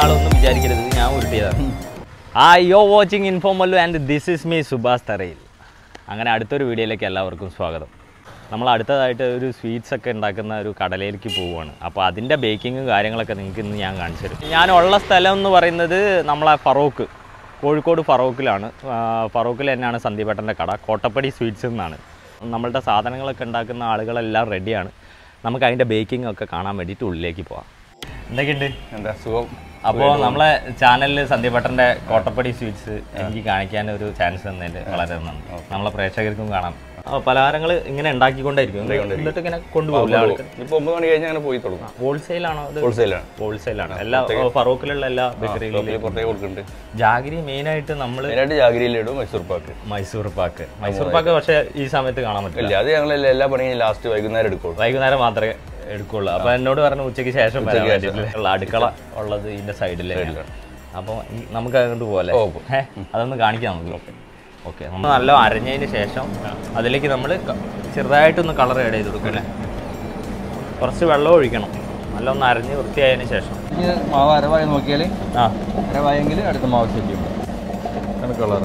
ആളൊന്നും വിചാരിക്കരുത് ഇത് ഞാൻ ഉരുട്ടിയതാണ് ആ you're watching Infomallu and this is me Subhash Tharayil അങ്ങനെ അടുത്തൊരു വീഡിയോയിലേക്ക് എല്ലാവർക്കും സ്വാഗതം നമ്മൾ അടുത്തതായിട്ട് ഒരു സ്വീറ്റ്സ് ഒക്കെ ഉണ്ടാക്കുന്ന ഒരു കടലയിലേക്ക് പോവുകയാണ് അപ്പോൾ അതിൻ്റെ ബേക്കിങ്ങും കാര്യങ്ങളൊക്കെ നിങ്ങൾക്ക് ഇന്ന് ഞാൻ കാണിച്ചു തരും ഞാനുള്ള സ്ഥലം എന്ന് പറയുന്നത് നമ്മളെ ഫറോക്ക് കോഴിക്കോട് ഫറോക്കിലാണ് ആ, ഫറോക്കിൽ തന്നെയാണ് സന്ദീപേട്ടൻ്റെ കട കോട്ടപ്പടി സ്വീറ്റ്സ് എന്നാണ് നമ്മളുടെ സാധനങ്ങളൊക്കെ ഉണ്ടാക്കുന്ന ആളുകളെല്ലാം റെഡിയാണ് നമുക്ക് അതിൻ്റെ ബേക്കിംഗ് ഒക്കെ കാണാൻ വേണ്ടിയിട്ട് ഉള്ളിലേക്ക് പോവാം എന്തൊക്കെയുണ്ട് എന്താ സുഖം അപ്പോൾ നമ്മളെ ചാനലിൽ സന്ധ്യഭട്ടൻ്റെ കോട്ടപ്പടി സ്വീറ്റ്സ് എനിക്ക് കാണിക്കാൻ ഒരു ചാൻസ് തന്നതിൽ വളരെ നന്ദി നമ്മളെ പ്രേക്ഷകർക്കും കാണാം അപ്പോൾ പലഹാരങ്ങൾ ഇങ്ങനെ ഉണ്ടാക്കിക്കൊണ്ടേയിരിക്കും എന്നിട്ട് ഇങ്ങനെ കൊണ്ടുപോകില്ല ആൾക്കാർ ഇപ്പൊ ഒമ്പത് മണി കഴിഞ്ഞ് അങ്ങനെ പോയി തുടങ്ങും ഹോൾസെയിലാണോ അത് ഹോൾസെയിലാണ് ഹോൾസെയിലാണ് എല്ലാ ഫറൂഖിലുള്ള എല്ലാ ബേക്കറിയിലും പുറത്തേക്ക് കൊടുക്കുന്നുണ്ട് ജാഗിരി മെയിനായിട്ട് നമ്മൾ മെയിനായിട്ട് ജാഗിരിയിലിടും മൈസൂർ പാക്ക് മൈസൂർ പാക്ക് മൈസൂർ പാക്ക് പക്ഷേ ഈ സമയത്ത് കാണാൻ പറ്റില്ല ഇല്ല അത് ഞങ്ങൾ എല്ലാ പണിയും ലാസ്റ്റ് വൈകുന്നേരം എടുക്കുള്ളൂ വൈകുന്നേരം മാത്രമേ എടുക്കുള്ളൂ അപ്പൊ എന്നോട് പറഞ്ഞു ഉച്ചയ്ക്ക് ശേഷം വരാൻ വേണ്ടിയിട്ട് ഉള്ള അടുക്കള ഉള്ളത് ഇതിന്റെ സൈഡിലാണ് അപ്പോൾ നമുക്ക് അങ്ങോട്ട് പോലെ ഓ, അതൊന്ന് കാണിക്കാം നമുക്ക് ഓക്കെ നമ്മൾ നല്ല അരഞ്ഞതിന് ശേഷം അതിലേക്ക് നമ്മൾ ചെറുതായിട്ടൊന്ന് കളർ ആഡ് ചെയ്ത് കൊടുക്കും അല്ലേ കുറച്ച് വെള്ളം ഒഴിക്കണം നല്ല ഒന്ന് അരഞ്ഞ് വൃത്തിയായതിനു ശേഷം ഇനി മാവ് അരവായി നോക്കിയാൽ ആ അരവായെങ്കിൽ അടുത്ത മാവ് സെറ്റ് ചെയ്യും ആണ് കളറ്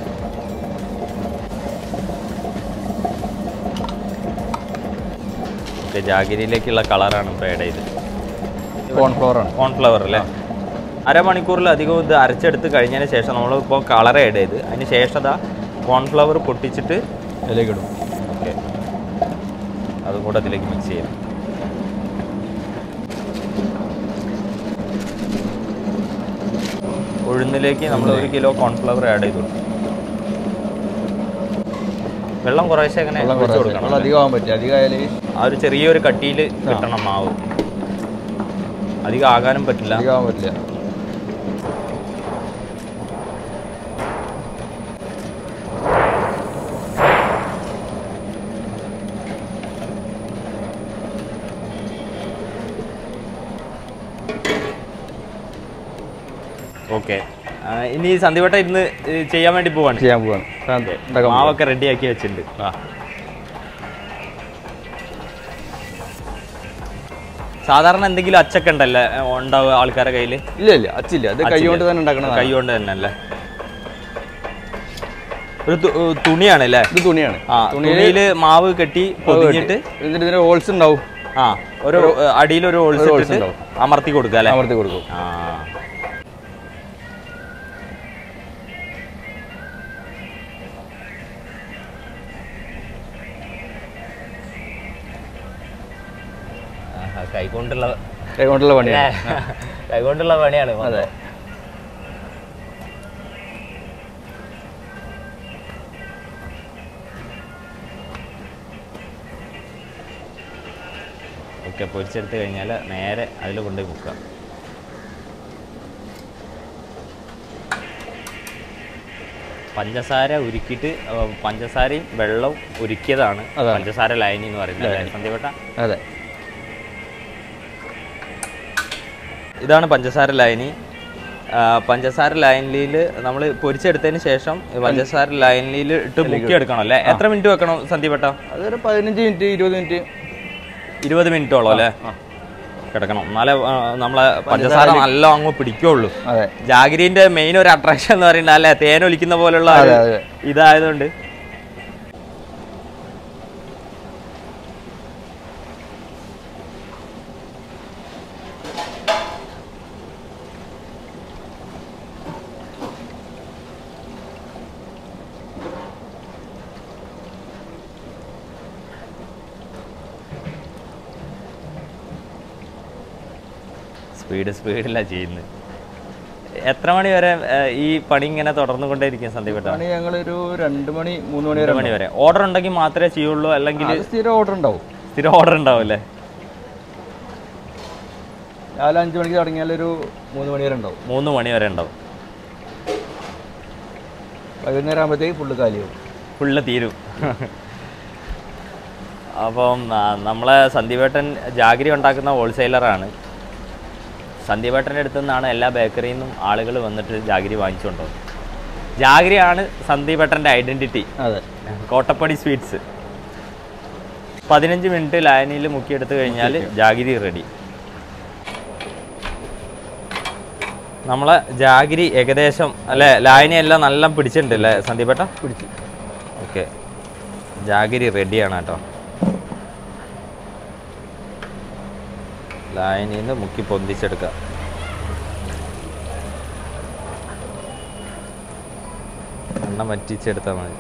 ഓക്കെ ജാഗിരിയിലേക്കുള്ള കളറാണ് ഇപ്പോൾ ആഡ് ചെയ്ത് കോൺഫ്ലവർ ആണ് കോൺഫ്ലവർ അല്ലേ അരമണിക്കൂറിലധികം ഇത് അരച്ചെടുത്ത് കഴിഞ്ഞതിന് ശേഷം നമ്മളിപ്പോൾ കളർ ആഡ് ചെയ്ത് അതിന് ശേഷം ദാ കോൺഫ്ലവർ പൊട്ടിച്ചിട്ട് അതിലേക്ക് ഇടും ഓക്കെ അതും കൂടെ അതിലേക്ക് മിക്സ് ചെയ്യാം ഉഴുന്നിലേക്ക് നമ്മൾ ഒരു കിലോ കോൺഫ്ലവർ ആഡ് ചെയ്തു കൊടുക്കും വെള്ളം കുറേശ്ശെ അങ്ങനെ വെള്ളം ഒഴിച്ച് കുറച്ച് കൊടുക്കണം വെള്ളം അധികം ആവാൻ പറ്റില്ല അധികം ആയാൽ ആ ഒരു ചെറിയൊരു കട്ടിയിൽ കിട്ടണം മാവ് അധികം ആകാനും പറ്റില്ല അധികം ആവാൻ പറ്റില്ല ഓക്കെ ഇനി സന്ധ്യവട്ട ഇന്ന് ഏ, ചെയ്യാൻ വേണ്ടി പോവാണ് ചെയ്യാൻ പോവാണ് ഉണ്ടാക്കാൻ പോവാണ്. മാവൊക്കെ റെഡിയാക്കി വെച്ചിട്ടുണ്ട് ആ സാധാരണ എന്തെങ്കിലും അച്ചൊക്കെ ഉണ്ടല്ലേ ഏ, ഉണ്ടാവുക ആൾക്കാരുടെ കയ്യിൽ ഇല്ല ഇല്ല അച്ചില്ല അത് കൈ കൊണ്ട് തന്നെ ഉണ്ടാക്കണതാണ് കൈ കൊണ്ട് തന്നെ അല്ലേ ഒരു തു- ഏ, തുണിയാണല്ലേ ഇത് തുണിയാണ് ആ തുണിയിൽ മാവ് കെട്ടി പൊതിഞ്ഞിട്ട് എന്നിട്ട് ഇതിന് ഹോൾസ് ഉണ്ടാവും ആ ഒരു അടിയിൽ ഒരു ഹോൾസ് ഒരു holes ഇട്ടിട്ട് ഉണ്ടാവും. അമർത്തി കൊടുക്കുക അല്ലേ അമർത്തി കൊടുക്കും ആ ആഹാ, കൈകൊണ്ടുള്ള കൈ കൊണ്ടുള്ള പണിയാണ് കൈകൊണ്ടുള്ള പണിയാണ് അതെ ഓക്കെ പൊരിച്ചെടുത്ത് കഴിഞ്ഞാൽ നേരെ അതിൽ കൊണ്ടുപോയി മുക്കുക പഞ്ചസാര ഉരുക്കിയിട്ട് ആ, പഞ്ചസാരയും വെള്ളവും ഉരുക്കിയതാണ് അതാണ്. പഞ്ചസാര ലൈനി എന്ന് പറയുന്നത് അല്ലേ സന്ധ്യപ്പെട്ട അതെ ഇതാണ് പഞ്ചസാര ലൈനി ആ, പഞ്ചസാര ലൈനിൽ നമ്മൾ പൊരിച്ചെടുത്തതിന് ശേഷം ഈ പഞ്ചസാര ലൈനിൽ ഇട്ട് മുക്കി എടുക്കണം അല്ലേ എത്ര മിനിറ്റ് വെക്കണം സന്ധ്യപ്പെട്ട അതൊരു പതിനഞ്ച് മിനിറ്റ് ഇരുപത് മിനിറ്റ് ഇരുപത് മിനിറ്റോളം അല്ലേ കിടക്കണം എന്നാലേ ആ, നമ്മളെ പഞ്ചസാര നല്ല അങ്ങ് പിടിക്കുള്ളൂ അതെ ജാഗിരിന്റെ മെയിൻ ഒരു അട്രാക്ഷൻ എന്ന് പറയുന്നത് അല്ലെ തേനൊലിക്കുന്ന പോലുള്ള ഒരു അതെ, അതെ. ഇതായതുകൊണ്ട് സ്പീഡ് സ്പീഡിലാണ് ചെയ്യുന്നത് എത്ര മണി വരെ ഏ, ഈ പണി ഇങ്ങനെ തുടർന്നുകൊണ്ടേയിരിക്കും സന്ധ്യപ്പെട്ട പണി ഞങ്ങളൊരു രണ്ട് മണി മൂന്ന് മണി ഒരു വരെ മണി വരെ ഓർഡർ ഉണ്ടെങ്കിൽ മാത്രമേ ചെയ്യുള്ളൂ അല്ലെങ്കിൽ അത് സ്ഥിരം ഓർഡർ ഉണ്ടാവും സ്ഥിരം ഓർഡർ ഉണ്ടാവില്ലേ രാവിലെ അഞ്ച് മണിക്ക് തുടങ്ങിയാൽ ഒരു മൂന്ന് മണി വരെ ഉണ്ടാവും മൂന്ന് മണി വരെ ഉണ്ടാവും വൈകുന്നേരം ആകുമ്പോഴത്തേക്ക് ഫുള്ള് കാലിയാവും ഫുള്ള് തീരും അപ്പം ആ, നമ്മളെ സന്ദീപേട്ടൻ ജാഗരി ഉണ്ടാക്കുന്ന ഹോൾസെയിലറാണ് സന്ദീപേട്ടൻ്റെ അടുത്തു നിന്നാണ് എല്ലാ ബേക്കറിയിൽ നിന്നും ആളുകൾ വന്നിട്ട് ജാഗരി വാങ്ങിച്ചുകൊണ്ടുപോകുന്നത് ജാഗരിയാണ് സന്ദീപേട്ടൻ്റെ ഐഡൻറ്റിറ്റി അതെ കോട്ടപ്പടി സ്വീറ്റ്സ് പതിനഞ്ച് മിനിറ്റ് ലായനിയിൽ മുക്കിയെടുത്ത് കഴിഞ്ഞാൽ ജാഗിരി റെഡി നമ്മളെ ജാഗിരി ഏകദേശം അല്ലേ ലായനി എല്ലാം നല്ല പിടിച്ചിട്ടുണ്ട് അല്ലേ സന്ദീപേട്ട പിടിച്ച് ഓക്കെ ജാഗിരി റെഡിയാണ് കേട്ടോ ലായനിയിൽ നിന്ന് മുക്കി പൊന്തിച്ചെടുക്കുക എണ്ണ വറ്റിച്ചെടുത്താൽ മതി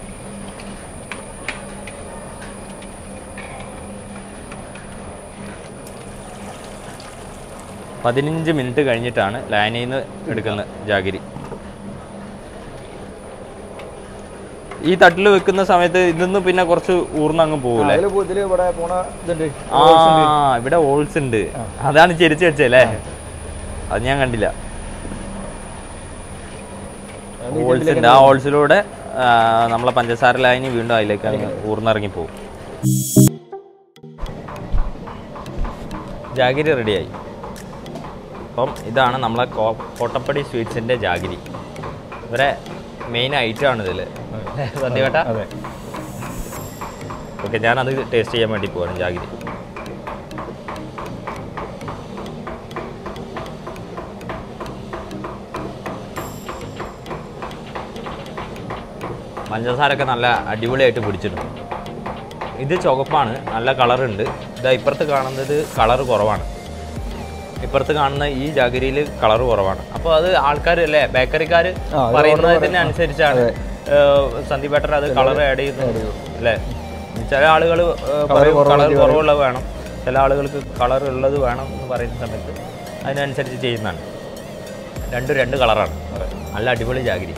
പതിനഞ്ച് മിനിറ്റ് കഴിഞ്ഞിട്ടാണ് ലായനിയിൽ നിന്ന് എടുക്കുന്നത് ജാഗിരി ഈ തട്ടിൽ വെക്കുന്ന സമയത്ത് ഇതിന്ന് പിന്നെ കുറച്ച് ഊർന്നങ്ങ് പോകൂലേ അതിൽ ഇതിൽ ഇവിടെ പോണ ഇതുണ്ട് ആ ഇവിടെ ഓൾസ് ഉണ്ട് അതാണ് ചെരിച്ച് വെച്ചല്ലേ അത് ഞാൻ കണ്ടില്ല ഓൾസ് ഉണ്ട് ആ ഓൾസിലൂടെ നമ്മളെ പഞ്ചസാര ലായനി വീണ്ടും അതിലേക്ക് അങ്ങ് ഊർന്നിറങ്ങി പോകും ജാഗിരി റെഡിയായി അപ്പം ഇതാണ് നമ്മളെ കോ- കോട്ടപ്പടി സ്വീറ്റ്സിൻ്റെ ജാഗിരി ഇവരെ മെയിൻ ഐറ്റം ആണ് ഇതിൽ സന്ധ്യവേട്ട അതെ ഓക്കെ ഞാനത് ടേസ്റ്റ് ചെയ്യാൻ വേണ്ടി പോവാണ് ജാഗിരി പഞ്ചസാരൊക്കെ നല്ല അടിപൊളിയായിട്ട് പിടിച്ചിട്ടുണ്ട് ഇത് ചുവപ്പാണ് നല്ല കളറുണ്ട് ഇതാ ഇപ്പുറത്ത് കാണുന്നത് കളർ കുറവാണ് ഇപ്പുറത്ത് കാണുന്ന ഈ ജാഗരിയിൽ കളർ കുറവാണ് അപ്പോൾ അത് ആൾക്കാർ അല്ലേ ബേക്കറിക്കാർ ആ, അത് പറയുന്നതിന് അനുസരിച്ചാണ് സന്ദീപ് ബേട്ടർ അത് കളർ ആഡ് ചെയ്യുന്നു അല്ലേ ചില ആളുകൾ പറയും കളർ കുറവുള്ളത് വേണം ചില ആളുകൾക്ക് കളർ ഉള്ളത് വേണം എന്ന് പറയുന്ന സമയത്ത് അതിനനുസരിച്ച് ചെയ്യുന്നതാണ് രണ്ടും രണ്ട് കളറാണ് നല്ല അടിപൊളി ജാഗിരി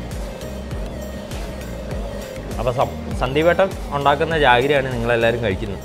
അപ്പോൾ സന്ദീപേട്ടൻ ഉണ്ടാക്കുന്ന ജാഗിരിയാണ് നിങ്ങളെല്ലാവരും കഴിക്കുന്നത്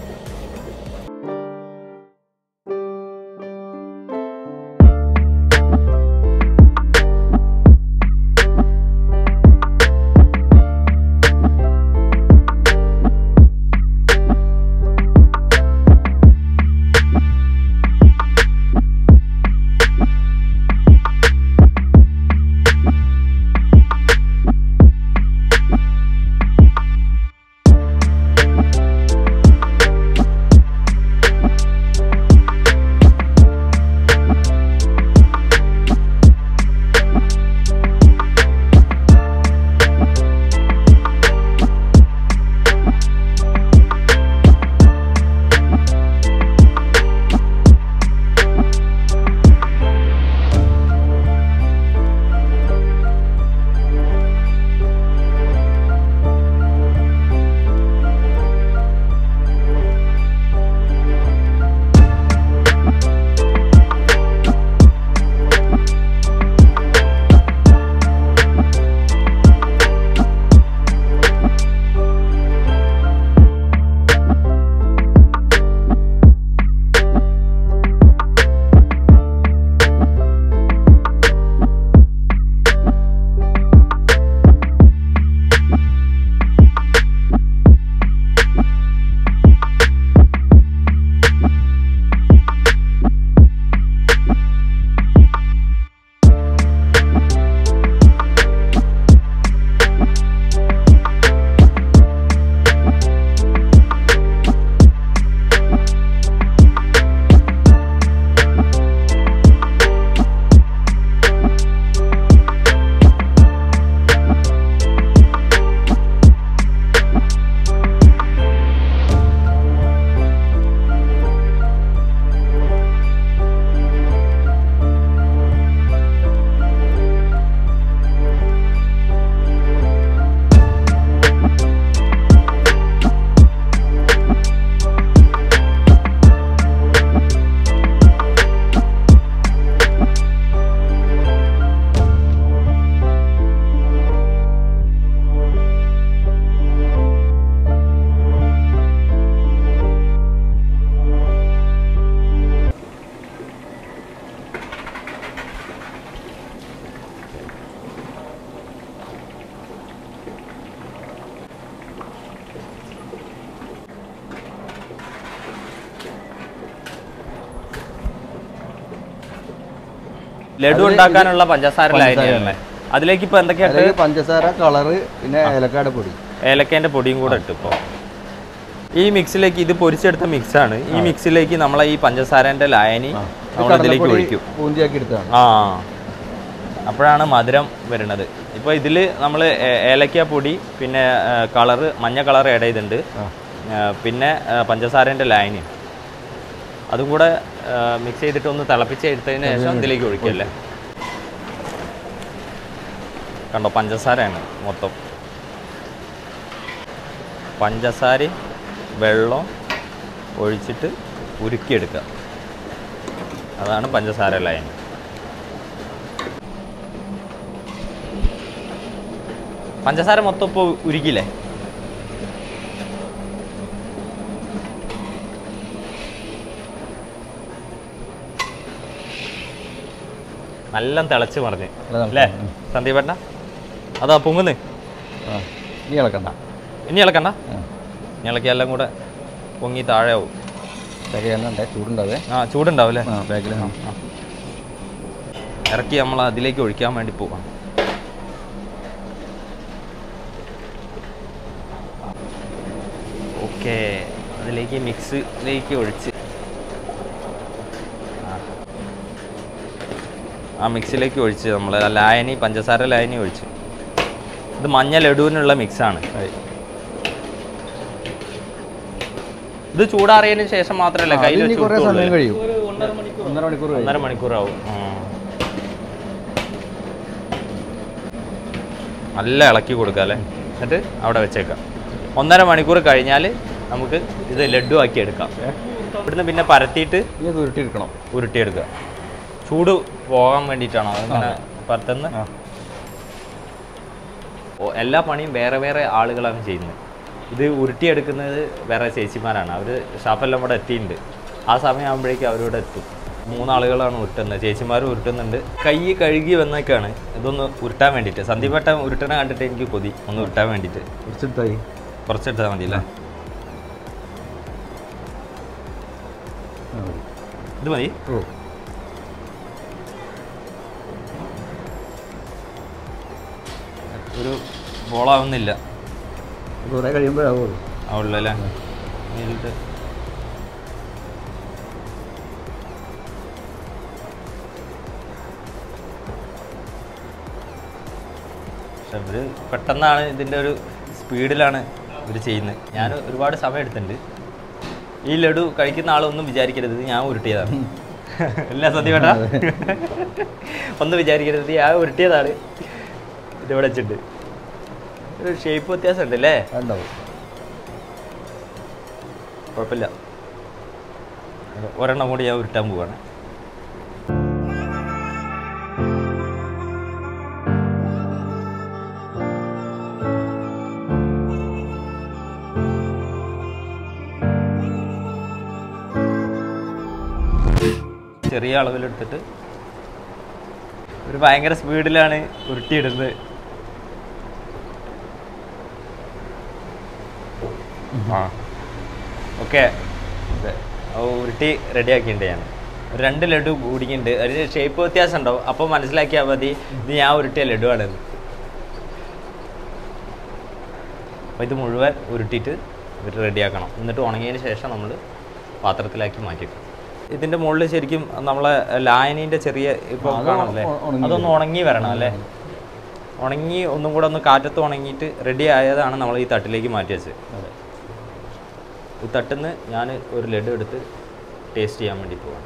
ലഡു ഉണ്ടാക്കാനുള്ള പഞ്ചസാര ലായനിയല്ലേ അതിലേക്ക് ഇപ്പൊ എന്തൊക്കെയായിട്ട് അതിലേക്ക് പഞ്ചസാര കളറ് പിന്നെ ഏലക്കാട് പൊടി ഏലക്കേന്റെ പൊടിയും കൂടെ ഇട്ടു ഇപ്പോൾ ഈ മിക്സിലേക്ക് ഇത് പൊരിച്ചെടുത്ത മിക്സാണ് ഈ മിക്സിലേക്ക് നമ്മളെ ഈ പഞ്ചസാരന്റെ ലായനി ഇത് നമ്മൾ ഇതിലേക്ക് കടലപ്പൊടി ഒഴിക്കും പൂന്തിയാക്കി എടുത്തതാണ് ആ അപ്പോഴാണ് മധുരം വരുന്നത് ഇപ്പോൾ ഇതിൽ നമ്മൾ ഏലക്ക പൊടി പിന്നെ കളറ് മഞ്ഞ കളർ ആഡ് ചെയ്തിട്ടുണ്ട് ആ ആ, പിന്നെ പഞ്ചസാരൻ്റെ ലൈന് അതും കൂടെ മിക്സ് ചെയ്തിട്ട് ഒന്ന് തിളപ്പിച്ച് എടുത്തതിന് ശേഷം ഇതിലേക്ക് ഒഴിക്കല്ലേ കണ്ടോ പഞ്ചസാരയാണ് മൊത്തം പഞ്ചസാരയും വെള്ളം ഒഴിച്ചിട്ട് ഉരുക്കിയെടുക്കുക അതാണ് പഞ്ചസാര ലൈൻ പഞ്ചസാര മൊത്തം ഇപ്പോൾ ഉരുക്കിയില്ലേ നല്ല തിളച്ച് മറിഞ്ഞ് നല്ല തിളച്ച്. അല്ലേ സന്ദീപേട്ട അതാ പൊങ്ങുന്ന് ആ ഇനി ഇളക്കണ്ട ഇനി ഇളക്കണ്ട ആ ഇനി ഇളക്കി എല്ലാം കൂടെ പൊങ്ങി താഴെ ആവും ശരി എന്നുണ്ടേ ചൂടുണ്ടാവേ ആ ചൂടുണ്ടാവും അല്ലേ ആ ബാക്കിൽ ഇറക്കി നമ്മൾ അതിലേക്ക് ഒഴിക്കാൻ വേണ്ടി പോവാം ഓക്കെ അതിലേക്ക് മിക്സിലേക്ക് ഒഴിച്ച് ആ. ആ മിക്സിലേക്ക് ഒഴിച്ച് നമ്മൾ ലായനി പഞ്ചസാര ലായനി ഒഴിച്ച് ഇത് മഞ്ഞ ലഡുവിനുള്ള മിക്സാണ് ഇത് ചൂടാറിയതിന് ശേഷം മാത്രമല്ല കയ്യിൽ ഇനി വെച്ച് കുറേ ഉരുട്ടുള്ളൂ സമയം അല്ലേ? കഴിയും ഒന്നര മണിക്കൂർ കഴിയും ഒന്നര മണിക്കൂറാവും ആ. നല്ല ഇളക്കി കൊടുക്കുക അല്ലേ എന്നിട്ട് അവിടെ വെച്ചേക്കാം ഒന്നര മണിക്കൂർ കഴിഞ്ഞാൽ നമുക്ക് ഇത് ലഡു ആക്കി എടുക്കാം ഇവിടുന്ന് പിന്നെ പരത്തിയിട്ട് ഇനി അത് ഉരുട്ടിയെടുക്കണം ഉരുട്ടിയെടുക്കുക ചൂട് പോകാൻ വേണ്ടിയിട്ടാണോ അങ്ങനെ പരത്തുന്ന ആ ഓ, എല്ലാ പണിയും വേറെ വേറെ ആളുകളാണ് ചെയ്യുന്നത് ഇത് ഉരുട്ടിയെടുക്കുന്നത് വേറെ ചേച്ചിമാരാണ് അവർ ഷാപ്പെല്ലാം ഇവിടെ എത്തിയിട്ടുണ്ട് ആ സമയമാകുമ്പോഴേക്കും അവരിവിടെ എത്തും മൂന്നാളുകളാണ് ഉരുട്ടുന്നത് ചേച്ചിമാരും ഉരുട്ടുന്നുണ്ട് കൈ കഴുകി വന്നേക്കാണ് ഇതൊന്ന് ഉരുട്ടാൻ വേണ്ടിയിട്ട് സന്ദീപേട്ടൻ ഉരുട്ടണ കണ്ടിട്ട് എനിക്ക് കൊതി ഒന്ന് ഉരുട്ടാൻ വേണ്ടിയിട്ട് കുറച്ചെടുത്തായി കുറച്ചെടുത്താൽ മതി അല്ലേ ആ, മതി. ഇത് മതി ഓ ഒരു ബോളാവുന്നില്ല കുറേ കഴിയുമ്പോഴാവുള്ളൂ ആവുള്ളൂ അല്ലേ ഇതിലിട്ട് പക്ഷെ ഇവര് പെട്ടെന്നാണ് ഇതിൻ്റെ ഒരു സ്പീഡിലാണ് ഇവർ ചെയ്യുന്നത് ഞാൻ ഒരുപാട് സമയം എടുത്തിട്ടുണ്ട് ഈ ലഡു കഴിക്കുന്ന ആളൊന്നും വിചാരിക്കരുത് ഇത് ഞാൻ ഉരുട്ടിയതാണ് അല്ല സത്യം വേണ്ട ഒന്നും വിചാരിക്കരുത് ഇത് ഞാൻ ഉരുട്ടിയതാണ് ഇതിവിടെ വെച്ചിട്ട് ഒരു ഷേപ്പ് വ്യത്യാസം ഉണ്ട് അല്ലേ ഉണ്ടാവും കുഴപ്പമില്ല ഒരെണ്ണം കൂടി ഞാൻ ഉരുട്ടാൻ പോവാണ് ചെറിയ അളവിലെടുത്തിട്ട് ഒരു ഭയങ്കര സ്പീഡിലാണ് ഉരുട്ടിയിടുന്നത് ആ ഓക്കെ ഉരുട്ടി റെഡി ആക്കിയിട്ടുണ്ട് ഞാൻ ഒരു രണ്ട് ലഡു കൂടിയിട്ടുണ്ട് ഒരു ഷേപ്പ് വ്യത്യാസം ഉണ്ടാവും അപ്പോൾ മനസ്സിലാക്കിയാൽ മതി ഇത് ഞാൻ ഉരുട്ടിയ ലഡു ആണെന്ന് അപ്പോൾ ഇത് മുഴുവൻ ഉരുട്ടിയിട്ട് ഇവർ റെഡിയാക്കണം എന്നിട്ട് ഉണങ്ങിയതിന് ശേഷം നമ്മൾ പാത്രത്തിലാക്കി മാറ്റിക്കും ഇതിൻ്റെ മുകളിൽ ശരിക്കും നമ്മളെ ലായനീൻ്റെ ചെറിയ ഇപ്പോൾ അത് കാണാമല്ലേ ഉ- ഉണങ്ങി അതൊന്ന് ഉണങ്ങി വരണം അല്ലേ ഉണങ്ങി ഒന്നും കൂടെ ഒന്ന് കാറ്റത്ത് ഉണങ്ങിയിട്ട് റെഡി ആയതാണ് നമ്മൾ ഈ തട്ടിലേക്ക് മാറ്റി വെച്ചത് അതെ ഈ തട്ടുന്ന് ഞാൻ ഒരു ലഡു എടുത്ത് ടേസ്റ്റ് ചെയ്യാൻ വേണ്ടി പോവാണ്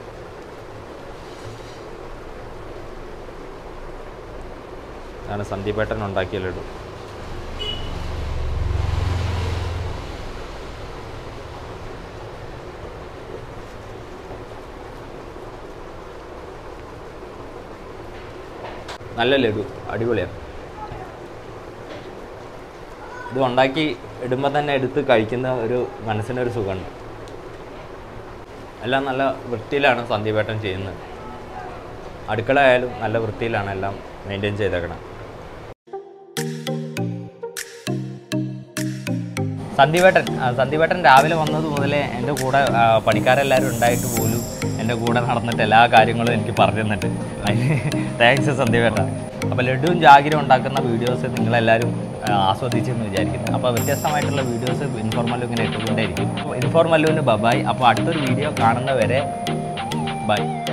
ഇതാണ് സന്ദീപേട്ടൻ ഉണ്ടാക്കിയ ലഡു നല്ല ലഡു അടിപൊളിയാണ് ഇത് ഉണ്ടാക്കി ഇടുമ്പോൾ തന്നെ എടുത്ത് കഴിക്കുന്ന ഒരു മനസ്സിനൊരു സുഖമുണ്ട് എല്ലാം നല്ല വൃത്തിയിലാണ് സന്ദീപേട്ടൻ ചെയ്യുന്നത് അടുക്കള ആയാലും നല്ല വൃത്തിയിലാണ് എല്ലാം മെയിൻറ്റെയിൻ ചെയ്തേക്കണം സന്ദീപേട്ടൻ ആ, സന്ദീപേട്ടൻ രാവിലെ വന്നത് മുതലേ എൻ്റെ കൂടെ ആ, പണിക്കാരെല്ലാവരും ഉണ്ടായിട്ട് പോലും എൻ്റെ കൂടെ നടന്നിട്ട് എല്ലാ കാര്യങ്ങളും എനിക്ക് പറഞ്ഞു തന്നിട്ട് അതിന് താങ്ക്സ് സന്ദീപേട്ടൻ അപ്പോൾ ലഡുവും ജാഗിരും ഉണ്ടാക്കുന്ന വീഡിയോസ് നിങ്ങളെല്ലാവരും ആ, ആസ്വദിച്ചെന്ന് വിചാരിക്കുന്നു അപ്പോൾ വ്യത്യസ്തമായിട്ടുള്ള വീഡിയോസ് ഇൻഫോർമല്ലു ഇങ്ങനെ ഇട്ടുകൊണ്ടേയിരിക്കും ഇൻഫോർമല്ലുവിന് ബബായ് അപ്പോൾ അടുത്തൊരു വീഡിയോ കാണുന്നവരെ ബൈ